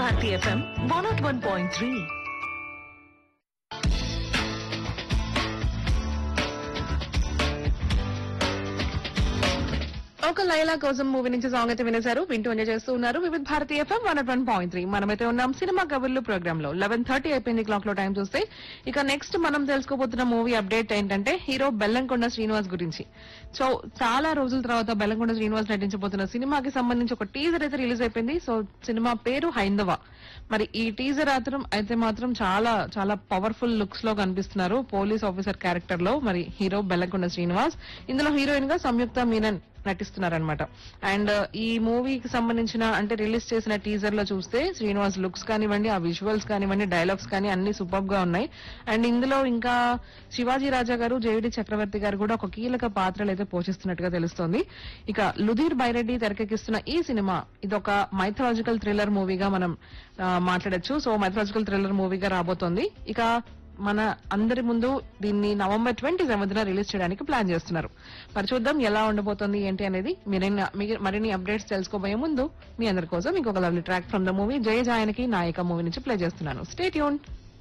Bharati FM one not one point three ఒక లైలా కోసం movie నుంచి సాంగ్ అయితే వినేశారు వింటూ ఎంజాయ్ చేస్తూ ఉన్నారు వివిధ భారతీయ FM one one point three మనమైతే ఉన్నాం సినిమా కబుర్లు ప్రోగ్రామ్ లో లెవెన్ థర్టీ అయిపోయింది క్లాక్ లో టైం చూస్తే ఇక నెక్స్ట్ మనం తెలుసుకోబోతున్న మూవీ అప్డేట్ ఏంటంటే హీరో బెల్లంకొండ శ్రీనివాస్ గురించి సో చాలా రోజుల తర్వాత బెల్లంకొండ శ్రీనివాస్ నటించబోతున్న సినిమాకి సంబంధించి ఒక టీజర్ అయితే రిలీజ్ అయిపోయింది సో సినిమా పేరు హైందవ మరి ఈ టీజర్ మాత్రం అయితే మాత్రం చాలా చాలా పవర్ఫుల్ లుక్స్ లో కనిపిస్తున్నారు పోలీస్ ఆఫీసర్ క్యారెక్టర్ లో మరి హీరో బెల్లంకొండ శ్రీనివాస్ ఇందులో హీరోయిన్ గా సంయుక్త మీనన్ నటిస్తున్నారనమాట అండ్ ఈ మూవీకి సంబంధించిన అంటే రిలీజ్ చేసిన టీజర్ లో చూస్తే శ్రీనివాస్ లుక్స్ కానివ్వండి ఆ విజువల్స్ కానివ్వండి డైలాగ్స్ కానీ అన్ని సూపర్ గా ఉన్నాయి అండ్ ఇందులో ఇంకా శివాజీ రాజా గారు జేవిడి చక్రవర్తి గారు కూడా ఒక కీలక పాత్రలు అయితే పోషిస్తున్నట్టుగా తెలుస్తోంది ఇక లుధీర్ బైరెడ్డి తెరకెక్కిస్తున్న ఈ సినిమా ఇదొక మైథలాజికల్ థ్రిల్లర్ మూవీగా మనం ఆ, మాట్లాడొచ్చు సో మైథలాజికల్ థ్రిల్లర్ మూవీగా రాబోతోంది ఇక మన అందరి ముందు దీన్ని నవంబర్ ట్వంటీ సెవెంత్ రిలీజ్ చేయడానికి ప్లాన్ చేస్తున్నారు మరి చూద్దాం ఎలా ఉండబోతోంది ఏంటి అనేది మీరైనా మీ- మరిన్ని అప్డేట్స్ తెలుసుకోబోయే ముందు మీ అందరి కోసం ఇంకొక lovely track from the movie Jaya Janaki Nayaka movie నుంచి ప్లే చేస్తున్నాను స్టేట్ యూన్